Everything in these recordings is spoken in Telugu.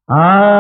ఆ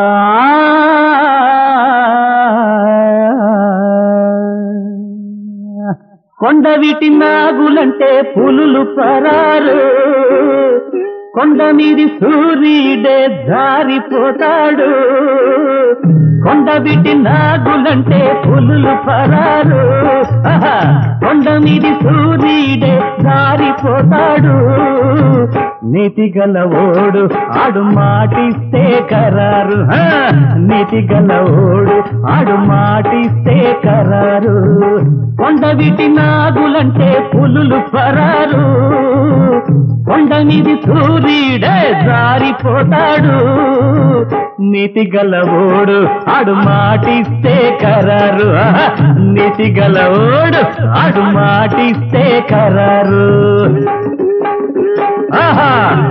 కొండ వీటి నాగులంటే పులులు పరారు కొండ మీది సూర్యుడే జారిపోతాడు కొండ వీటి నాగులంటే పులులు పరారు ఆహా! కొండ మీది సూర్యుడే జారిపోతాడు నీతి గల ఓడు ఆడు మాటిస్తే కరారు హా! నీతి గల ఓడు ఆడు మాటిస్తే కరారు కొండ వీటి నాగులంటే పులులు పరారు కొండ మీది సూర్యుడే జారిపోతాడు నీతి గలవోడు ఆడు మాటిస్తే కరారు ఆహా! నీతి గలవోడు ఆడు మాటిస్తే కరారు ఆహా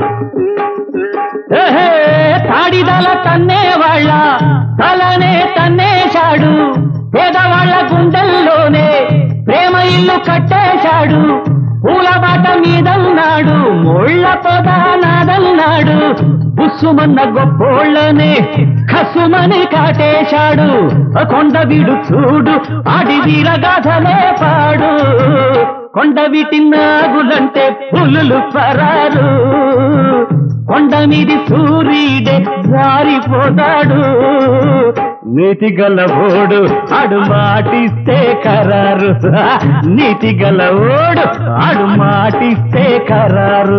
ఏహే, తాడిదల తన్నేవాళ్ళ తలనే తన్నేశాడు పేదవాళ్ళ గుండెల్లోనే ప్రేమ ఇల్లు కట్టేశాడు పూల బాట మీదన్నాడు ముళ్ళ పొద నాదన్నాడు బుస్సుమన్న గొప్పోళ్ళనే కసుమని కాటేశాడు కొండ వీడు చూడు ఆడి వీరగాథలే పాడు కొండ వీటి నాగులంటే పులులు పరారు కొండ మీది సూర్యుడే జారిపోతాడు నీతి గలవోడు ఆడు మాటిస్తే కరారు నీతి గలవోడు ఆడు మాటిస్తే కరారు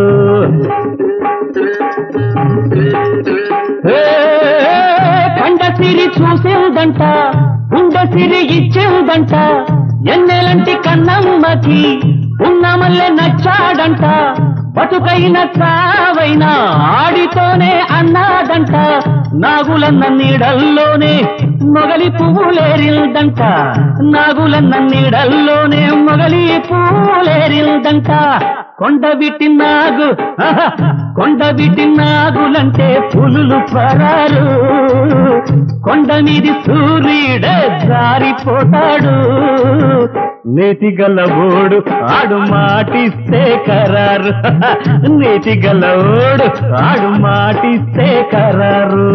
ఏ, కండ సిరి చూసిందంట ఉండ సిరి ఇచ్చిందంట ఎన్నెలంటి కన్నమ్మకి ఉన్న మల్లె నచ్చాడంట బతుకైన చావైనా ఆడితోనే అన్నాదంట నాగులన్న నీడల్లోనే మొగలి పువ్వులేరిందంట నాగులన్న నీడల్లోనే మొగలి పువ్వులేరిందంట కొండ బిట్టి నాగు ఆహా! కొండ బిట్టి నాగులంటే పులులు పరారు కొండ మీది సూర్యుడే జారిపోతాడు నేతి గలవోడు ఆడు మాటిస్తే కరారు నేతి గలవోడు ఆడు మాటిస్తే కరారు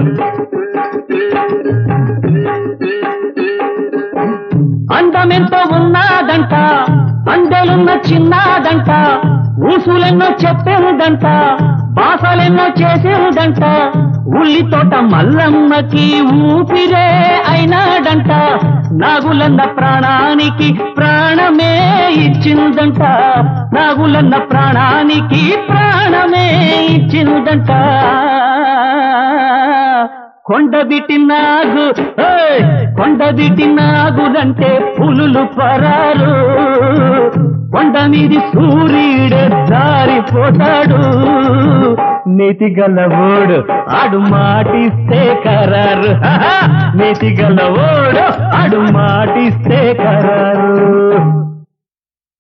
అందమెంతో ఉన్నాదంట అందెలున్న చిన్నాదంట ఊసులెన్నో చెప్పేదంట బాసలెన్నో చేసేదంట ఉల్లి తోట మల్లమ్మకి ఊపిరే అయినాడంట నాగులన్న ప్రాణానికి ప్రాణమే ఇచ్చిందంట నాగులన్న ప్రాణానికి ప్రాణమే ఇచ్చిందంట కొండబిటి నాగు ఏయ్! కొండబిటి నాగులంటే పులులు పరారు కొండ మీది సూర్యుడు జారిపోతాడు నీతి గలవోడు ఆడు మాటిస్తే కరారు ఆహా! నీతి గలవోడు ఆడు మాటిస్తే కరారు